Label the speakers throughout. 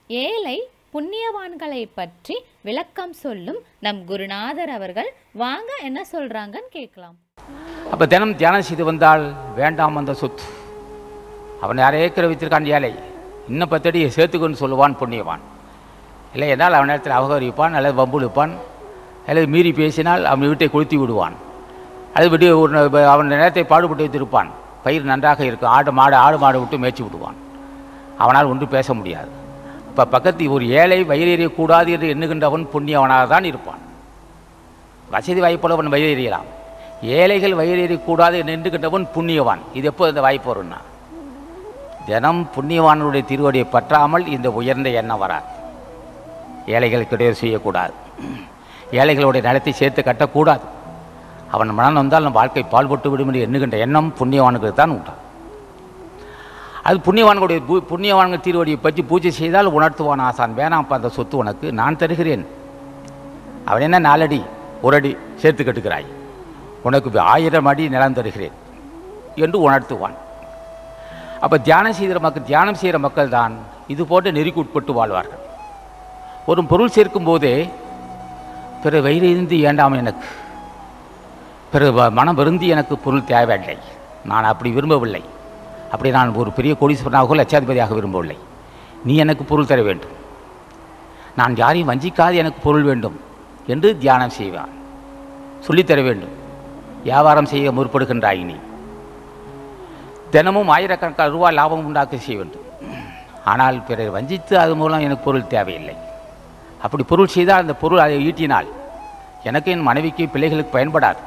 Speaker 1: ஏழை புண்ணியவான்களை பற்றி விளக்கம் சொல்லும் நம் குருநாதர் அவர்கள் வாங்க என்ன சொல்றாங்கன்னு கேட்கலாம்
Speaker 2: அப்போ தினம் தியானம் செய்து வந்தால் வேண்டாம் அந்த சொத்து அவன் நிறைய ஏக்கரை வைத்திருக்கான் ஏழை இன்னும் பத்தடி சேர்த்துக்கொண்டு சொல்லுவான் புண்ணியவான் இல்லை என்றால் அவன் நேரத்தில் அபகரிப்பான் அல்லது வம்புழுப்பான் அல்லது மீறி பேசினால் அவன் வீட்டை கொளுத்தி விடுவான் அது விட்டு ஒரு ந- அவன் நேரத்தை பாடுபட்டு வைத்திருப்பான் பயிர் நன்றாக இருக்கும் ஆடு மாடு ஆடு மாடு விட்டு மேய்ச்சி விடுவான் அவனால் ஒன்று பேச முடியாது இப்போ பக்கத்து ஒரு ஏழை வயிறெறியக்கூடாது என்று எண்ணுகின்றவன் புண்ணியவனாக தான் இருப்பான் வசதி வாய்ப்புள்ளவன் வயிறெறியலாம் ஏழைகள் வயிறெறியக்கூடாது என்று எண்ணுகின்றவன் புண்ணியவான் இது எப்போ இந்த வாய்ப்பு வரும்னா தினம் புண்ணியவானுடைய திருவடியை பற்றாமல் இந்த உயர்ந்த எண்ணம் வராது ஏழைகளுக்கு இடையே செய்யக்கூடாது ஏழைகளுடைய நிலத்தை சேர்த்து கட்டக்கூடாது அவன் மனம் வந்தால் நம் வாழ்க்கை பால்பட்டு விடும் என்று எண்ணுகின்ற எண்ணம் புண்ணியவானுக்கு தான் உண்டு அது புண்ணியவான்களுடைய பூ புண்ணியவான்கள் திருவடியை பற்றி பூஜை செய்தால் உணர்த்துவான் ஆசான் வேணாம்ப்பா அந்த சொத்து உனக்கு நான் தருகிறேன் அவன் என்ன நாலடி ஒரு அடி சேர்த்து கட்டுகிறாய் உனக்கு ஆயிரம் அடி நிலம் தருகிறேன் என்று உணர்த்துவான் அப்போ தியானம் செய்கிற மக்கள் தியானம் செய்கிற மக்கள் தான் இது போன்ற நெறிக்கு உட்பட்டு வாழ்வார்கள் ஒரு பொருள் சேர்க்கும் போதே பிற வயிறிருந்து ஏண்டாம் எனக்கு பிற வ- மனம் வருந்தி எனக்கு பொருள் தேவையில்லை நான் அப்படி விரும்பவில்லை அப்படி நான் ஒரு பெரிய கோடீஸ்வரனாக லட்சாதிபதியாக விரும்பவில்லை நீ எனக்கு பொருள் தர வேண்டும் நான் யாரையும் வஞ்சிக்காது எனக்கு பொருள் வேண்டும் என்று தியானம் செய்வான் சொல்லித்தர வேண்டும் வியாபாரம் செய்ய முற்படுகின்றாய் நீ தினமும் ஆயிரக்கணக்கான ரூபாய் லாபம் உண்டாக்க செய்ய வேண்டும் ஆனால் பிறர் வஞ்சித்து அது மூலம் எனக்கு பொருள் தேவையில்லை அப்படி பொருள் செய்தால் அந்த பொருள் அதை ஈட்டினால் எனக்கு என் மனைவிக்கு பிள்ளைகளுக்கு பயன்படாது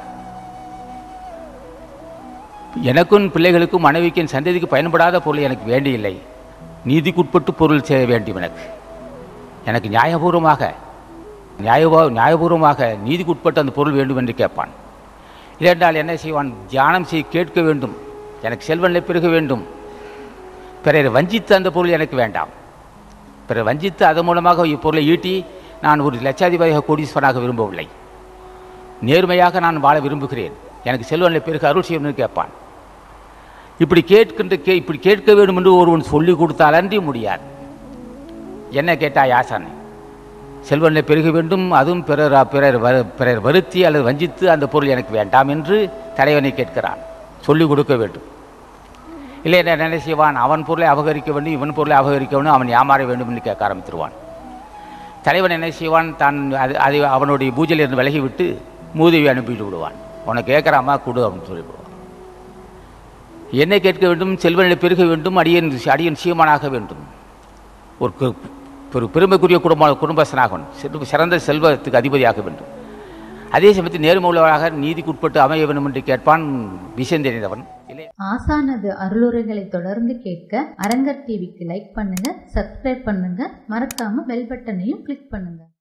Speaker 2: எனக்கும் பிள்ளைகளுக்கும் மனைவிக்கு என் சந்ததிக்கு பயன்படாத பொருள் எனக்கு வேண்டியில்லை நீதிக்குட்பட்டு பொருள் செய்ய வேண்டும் எனக்கு எனக்கு நியாயபூர்வமாக நியாயபூ நியாயபூர்வமாக நீதிக்குட்பட்டு அந்த பொருள் வேண்டும் என்று கேட்பான் இல்லைன்றால் என்ன செய்வான் தியானம் செய் கேட்க வேண்டும் எனக்கு செல்வநிலை பெருக வேண்டும் பிறரை வஞ்சித்து அந்த பொருள் எனக்கு வேண்டாம் பிறர் வஞ்சித்து அதன் மூலமாக இப்பொருளை ஈட்டி நான் ஒரு லட்சாதிபதியாக கோடீஸ்வரனாக விரும்பவில்லை நேர்மையாக நான் வாழ விரும்புகிறேன் எனக்கு செல்வநிலை பெருக அருள் செய்யணும்னு கேட்பான் இப்படி கேட்கின்ற கே இப்படி கேட்க வேண்டும் என்று ஒருவன் சொல்லி கொடுத்தால் அன்றி முடியாது என்ன கேட்டாய் ஆசானே செல்வநிலை பெருக வேண்டும் அதுவும் பிறர் பிறர் வரு- பிறர் வருத்தி அல்லது வஞ்சித்து அந்த பொருள் எனக்கு வேண்டாம் என்று தலைவனை கேட்கிறான் சொல்லிக் கொடுக்க வேண்டும் இல்லை என்ன என்ன செய்வான் அவன் பொருளை அபகரிக்க வேண்டும் இவன் பொருளை அபகரிக்க வேண்டும் அவன் ஏமாற வேண்டும் என்று கேட்க ஆரம்பித்துருவான் தலைவன் என்ன செய்வான் தான் அது அது அவனுடைய பூஜையிலிருந்து விலகிவிட்டு மூதேவி அனுப்பிட்டு விடுவான் உனக்கு கேட்குறாமா கொடு அப்படின்னு சொல்லிவிடுவான் என்னை கேட்க வேண்டும் செல்வநிலை பெருக வேண்டும் அடியன் அடியன் சீமானாக வேண்டும் ஒரு கு- ஒரு பெருமைக்குரிய குடும்ப குடும்பஸ்தனாகணும் சிறு- சிறந்த செல்வத்துக்கு அதிபதியாக வேண்டும் அதே சமயத்தில் நேர்முள்ளவராக நீதிக்குட்பட்டு அமைய வேண்டும் என்று கேட்பான் விஷயம் தெரிந்தவன் இல்லை
Speaker 3: ஆசானது அருளுரைகளை தொடர்ந்து கேட்க அரங்கர் டிவிக்கு லைக் பண்ணுங்க சப்ஸ்கிரைப் பண்ணுங்க மறக்காம பெல் பட்டனையும் கிளிக் பண்ணுங்க